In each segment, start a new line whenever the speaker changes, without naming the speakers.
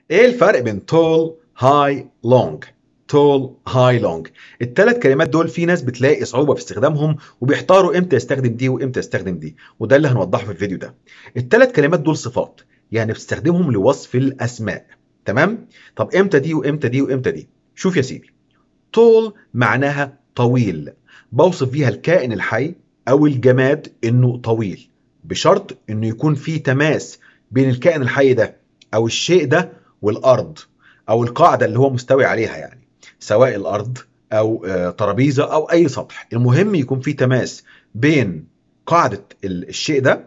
ايه الفرق بين tall high long tall high long الثلاث كلمات دول في ناس بتلاقي صعوبة في استخدامهم وبيحتاروا امتى يستخدم دي وامتى يستخدم دي وده اللي هنوضحه في الفيديو ده الثلاث كلمات دول صفات يعني بتستخدمهم لوصف الاسماء تمام طب امتى دي وامتى دي وامتى دي شوف يا سيدي tall معناها طويل بوصف بيها الكائن الحي او الجماد انه طويل بشرط انه يكون في تماس بين الكائن الحي ده او الشيء ده والارض او القاعده اللي هو مستوي عليها يعني سواء الارض او آه، ترابيزه او اي سطح المهم يكون في تماس بين قاعده ال- الشيء ده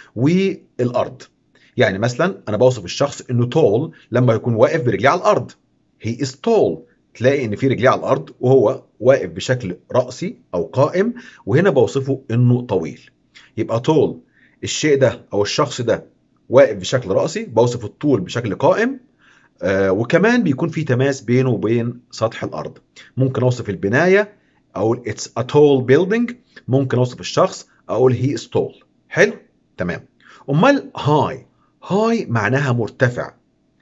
والارض يعني مثلا انا بوصف الشخص انه تول لما يكون واقف برجليه على الارض هي از تول تلاقي ان في رجليه على الارض وهو واقف بشكل راسي او قائم وهنا بوصفه انه طويل يبقى طول الشيء ده او الشخص ده واقف بشكل راسي بوصف الطول بشكل قائم آه وكمان بيكون في تماس بينه وبين سطح الارض ممكن اوصف البنايه اقول it's a tall building ممكن اوصف الشخص اقول he is tall حلو تمام امال هاي هاي معناها مرتفع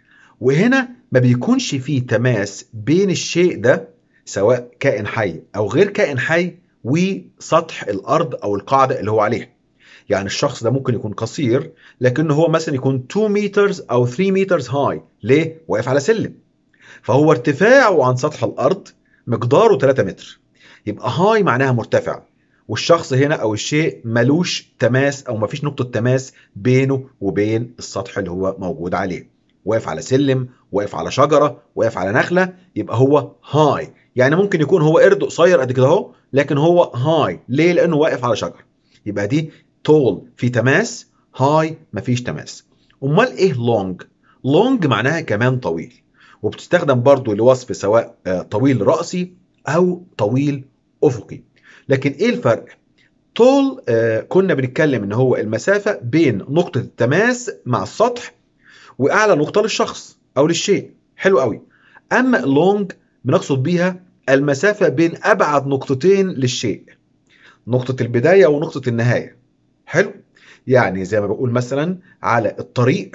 وهنا ما بيكونش فيه تماس بين الشيء ده سواء كائن حي او غير كائن حي وسطح الارض او القاعده اللي هو عليها يعني الشخص ده ممكن يكون قصير لكنه هو مثلا يكون 2 مترز او 3 مترز هاي ليه واقف على سلم فهو ارتفاعه عن سطح الارض مقداره 3 متر يبقى هاي معناها مرتفع والشخص هنا او الشيء ملوش تماس او مفيش نقطه تماس بينه وبين السطح اللي هو موجود عليه واقف على سلم واقف على شجره واقف على نخله يبقى هو هاي يعني ممكن يكون هو قرد قصير قد كده اهو لكن هو هاي ليه لانه واقف على شجره يبقى دي تول في تماس هاي مفيش تماس امال ايه لونج لونج معناها كمان طويل وبتستخدم برضو لوصف سواء آه، طويل رأسي او طويل افقي لكن ايه الفرق طول آه، كنا بنتكلم ان هو المسافة بين نقطة التماس مع السطح واعلى نقطة للشخص او للشيء حلو قوي اما لونج بنقصد بيها المسافة بين ابعد نقطتين للشيء نقطة البداية ونقطة النهاية حلو يعني زي ما بقول مثلا على الطريق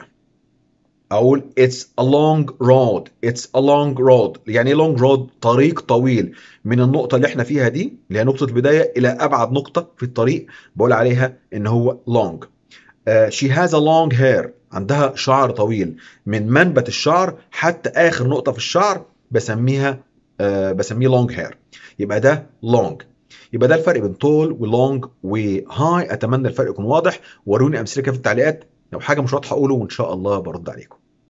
اقول it's a long road it's a long road يعني ايه long road طريق طويل من النقطة اللي احنا فيها دي اللي هي نقطة البداية الى ابعد نقطة في الطريق بقول عليها ان هو long uh, she has a long hair عندها شعر طويل من منبت الشعر حتى اخر نقطة في الشعر بسميها uh, بسميه long hair يبقى ده long يبقى ده الفرق بين طول ولونج وهاي اتمنى الفرق يكون واضح وروني امثله كده في التعليقات لو حاجه مش واضحه قولوا وان شاء الله برد عليكم